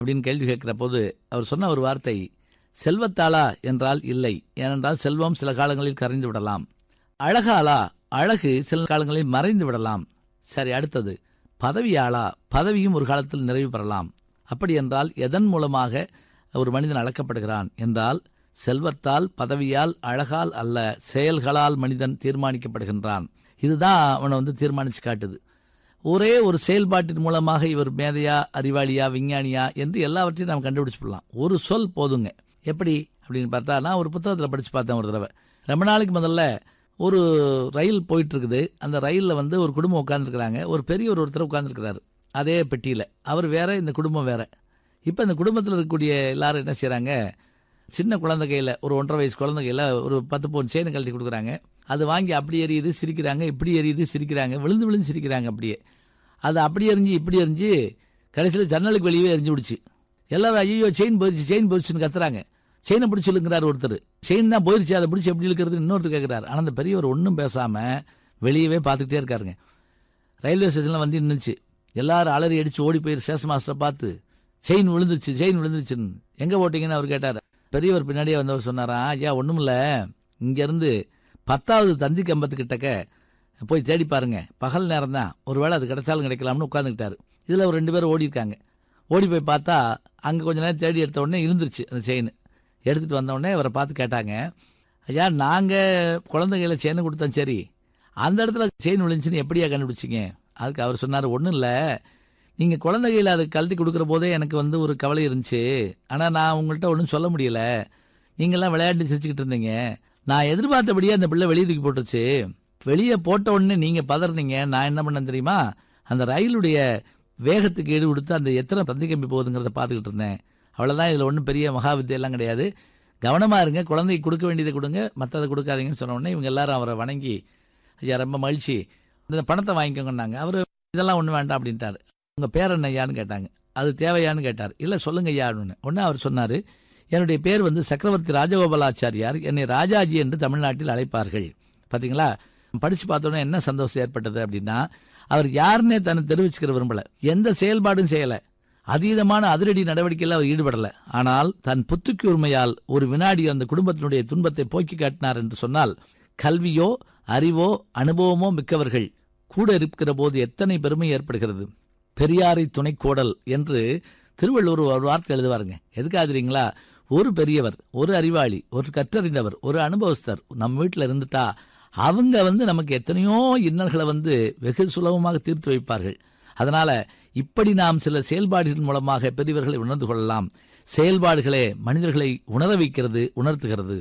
அப்படின்னு கேள்வி கேட்கிற போது அவர் சொன்ன ஒரு வார்த்தை செல்வத்தாளா என்றால் இல்லை ஏனென்றால் செல்வம் சில காலங்களில் கரைந்து விடலாம் அழகாளா அழகு சில காலங்களில் மறைந்து விடலாம் சரி அடுத்தது பதவியாளா பதவியும் ஒரு காலத்தில் நிறைவு பெறலாம் அப்படி என்றால் எதன் மூலமாக ஒரு மனிதன் அளக்கப்படுகிறான் என்றால் செல்வத்தால் பதவியால் அழகால் அல்ல செயல்களால் மனிதன் தீர்மானிக்கப்படுகின்றான் இதுதான் அவனை வந்து தீர்மானிச்சு காட்டுது ஒரே ஒரு செயல்பாட்டின் மூலமாக இவர் மேதையா அறிவாளியா விஞ்ஞானியா என்று எல்லாவற்றையும் நாம் கண்டுபிடிச்சுடலாம் ஒரு சொல் போதுங்க எப்படி அப்படின்னு பார்த்தா நான் ஒரு புத்தகத்தில் படித்து பார்த்தேன் ஒரு தடவை ரொம்ப நாளைக்கு முதல்ல ஒரு ரயில் போயிட்டு இருக்குது அந்த ரயிலில் வந்து ஒரு குடும்பம் உட்காந்துருக்குறாங்க ஒரு பெரியவர் ஒருத்தர் உட்காந்துருக்கிறாரு அதே பெட்டியில் அவர் வேற இந்த குடும்பம் வேற இப்போ இந்த குடும்பத்தில் இருக்கக்கூடிய எல்லாரும் என்ன செய்கிறாங்க சின்ன குழந்தை கையில் ஒரு ஒன்றரை வயசு குழந்தை கையில் ஒரு பத்து பவுன் செயின் கழட்டி கொடுக்குறாங்க அது வாங்கி அப்படி எரியுது சிரிக்கிறாங்க இப்படி எரியுது சிரிக்கிறாங்க விழுந்து விழுந்து சிரிக்கிறாங்க அப்படியே அது அப்படி எரிஞ்சு இப்படி எரிஞ்சு கடைசியில் ஜன்னலுக்கு வெளியே எரிஞ்சு விடுச்சு எல்லாரும் ஐயோ செயின் போயிடுச்சு செயின் போயிடுச்சுன்னு கத்துறாங்க செயினை பிடிச்சி இழுக்கிறார் ஒருத்தர் செயின் தான் போயிடுச்சு அதை பிடிச்சி எப்படி இழுக்கிறது இன்னொருத்தர் கேட்குறாரு ஆனால் அந்த பெரியவர் ஒன்றும் பேசாமல் வெளியவே பார்த்துக்கிட்டே இருக்காருங்க ரயில்வே ஸ்டேஷனில் வந்து நின்றுச்சு எல்லாரும் அலறி அடிச்சு ஓடி போய் ஸ்டேஷன் மாஸ்டரை பார்த்து செயின் விழுந்துச்சு செயின் விழுந்துச்சுன்னு எங்கே போட்டீங்கன்னு அவர் கேட்டார் பெரியவர் பின்னாடியே வந்தவர் சொன்னாராம் ஐயா ஒன்றுமில்ல இங்கேருந்து பத்தாவது தந்தி கம்பத்துக்கிட்டக்க போய் தேடி பாருங்க பகல் நேரம் தான் ஒருவேளை அது கிடைச்சாலும் கிடைக்கலாம்னு உட்காந்துக்கிட்டாரு இதில் ஒரு ரெண்டு பேரும் ஓடி இருக்காங்க ஓடி போய் பார்த்தா அங்கே கொஞ்ச நேரம் தேடி எடுத்த உடனே இருந்துருச்சு அந்த செயின் எடுத்துகிட்டு வந்த உடனே அவரை பார்த்து கேட்டாங்க ஐயா நாங்கள் குழந்தைகளை செயினை கொடுத்தோம் சரி அந்த இடத்துல செயின் விழுந்துச்சுன்னு எப்படியா கண்டுபிடிச்சிங்க அதுக்கு அவர் சொன்னார் ஒன்றும் இல்லை நீங்கள் குழந்தைகளை அதை கழட்டி கொடுக்குற போதே எனக்கு வந்து ஒரு கவலை இருந்துச்சு ஆனால் நான் உங்கள்கிட்ட ஒன்றும் சொல்ல முடியல நீங்கள்லாம் விளையாண்டு சிரிச்சுக்கிட்டு இருந்தீங்க நான் எதிர்பார்த்தபடியே அந்த பிள்ளை வெளியே தூக்கி போட்டுருச்சு வெளியே போட்ட உடனே நீங்கள் பதறினீங்க நான் என்ன பண்ணேன் தெரியுமா அந்த ரயிலுடைய வேகத்துக்கு ஈடு கொடுத்து அந்த எத்தனை தந்தி கம்பி போகுதுங்கிறத பார்த்துக்கிட்டு இருந்தேன் அவ்வளோதான் இதில் ஒன்றும் பெரிய மகா வித்தியெல்லாம் கிடையாது கவனமாக இருங்க குழந்தைக்கு கொடுக்க வேண்டியதை கொடுங்க மற்றதை கொடுக்காதீங்கன்னு சொன்ன உடனே இவங்க எல்லாரும் அவரை வணங்கி ஐயா ரொம்ப மகிழ்ச்சி இந்த பணத்தை வாங்கிக்கோங்கன்னாங்க அவர் இதெல்லாம் ஒன்றும் வேண்டாம் அப்படின்ட்டாரு உங்கள் பேர் என்ன ஐயான்னு கேட்டாங்க அது தேவையான்னு கேட்டார் இல்லை சொல்லுங்க ஐயா அப்படின்னு உடனே அவர் சொன்னார் என்னுடைய பேர் வந்து சக்கரவர்த்தி ராஜகோபாலாச்சாரியார் என்னை ராஜாஜி என்று தமிழ்நாட்டில் அழைப்பார்கள் பார்த்தீங்களா படித்து பார்த்தோன்னே என்ன சந்தோஷம் ஏற்பட்டது அப்படின்னா அவர் யாருன்னே தன்னை தெரிவிச்சுக்கிற விரும்பல எந்த செயல்பாடும் செய்யலை அதீதமான அதிரடி நடவடிக்கையில் அவர் ஈடுபடல ஆனால் தன் புத்துக்கு உரிமையால் ஒரு வினாடி அந்த குடும்பத்தினுடைய துன்பத்தை போக்கி காட்டினார் என்று சொன்னால் கல்வியோ அறிவோ அனுபவமோ மிக்கவர்கள் கூட இருக்கிற போது எத்தனை பெருமை ஏற்படுகிறது பெரியாரை துணைக்கோடல் என்று திருவள்ளுவர் ஒரு வார்த்தை எழுதுவாருங்க எதுக்காக தெரியுங்களா ஒரு பெரியவர் ஒரு அறிவாளி ஒரு கற்றறிந்தவர் ஒரு அனுபவஸ்தர் நம்ம வீட்டில் இருந்துட்டா அவங்க வந்து நமக்கு எத்தனையோ இன்னல்களை வந்து வெகு சுலபமாக தீர்த்து வைப்பார்கள் அதனால இப்படி நாம் சில செயல்பாடுகள் மூலமாக பெரியவர்களை உணர்ந்து கொள்ளலாம் செயல்பாடுகளே மனிதர்களை உணர வைக்கிறது உணர்த்துகிறது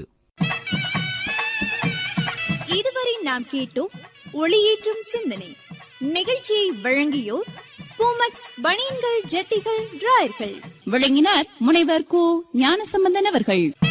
இதுவரை நாம் கேட்டோம் ஒளியேற்றும் சிந்தனை நிகழ்ச்சியை வழங்கியோர் பூமக் பனியன்கள் ஜட்டிகள் டிராயர்கள் விளங்கினார் முனைவர் கு ஞானசம்பந்தன் அவர்கள்